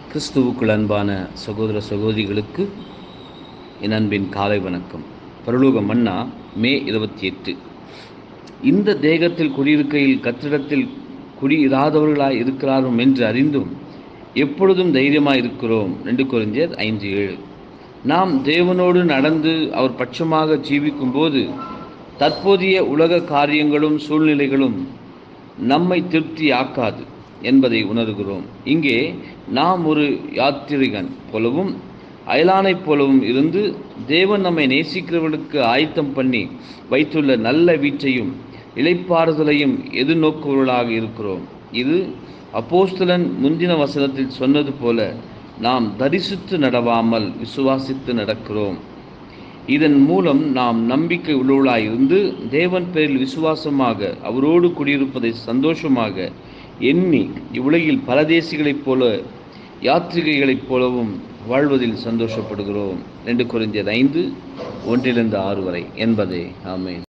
கிறிஸ்துவுக்குள் அன்பான சகோதர சகோதரிகளுக்கு என் அன்பின் காலை வணக்கம் பரலோக மன்னா மே இருபத்தி எட்டு இந்த தேகத்தில் குடியிருக்கையில் கத்திடத்தில் குடியிராதவர்களாய் இருக்கிறாரும் என்று அறிந்தும் எப்பொழுதும் தைரியமாய் இருக்கிறோம் ரெண்டு குறிஞ்சர் ஐந்து ஏழு நாம் தேவனோடு நடந்து அவர் பட்சமாக ஜீவிக்கும்போது தற்போதைய உலக காரியங்களும் சூழ்நிலைகளும் நம்மை திருப்தியாக்காது என்பதை உணர்கிறோம் இங்கே நாம் ஒரு யாத்திரிகன் போலவும் அயலானைப் போலவும் இருந்து தேவன் நம்மை நேசிக்கிறவர்களுக்கு ஆயத்தம் பண்ணி வைத்துள்ள நல்ல வீட்டையும் இளைப்பாறுதலையும் எதிர்நோக்குவர்களாக இருக்கிறோம் இது அப்போஸ்தலன் முந்தின வசனத்தில் சொன்னது போல நாம் தரிசித்து நடவாமல் விசுவாசித்து நடக்கிறோம் இதன் மூலம் நாம் நம்பிக்கை உள்ளவர்களாய் இருந்து தேவன் பேரில் விசுவாசமாக அவரோடு குடியிருப்பதை சந்தோஷமாக எண்ணி இவ்வுலகில் பரதேசிகளைப் போல யாத்திரிகைகளைப் போலவும் வாழ்வதில் சந்தோஷப்படுகிறோம் ரெண்டு குறைஞ்சது ஐந்து ஒன்றிலிருந்து ஆறு வரை என்பதே ஆமேன்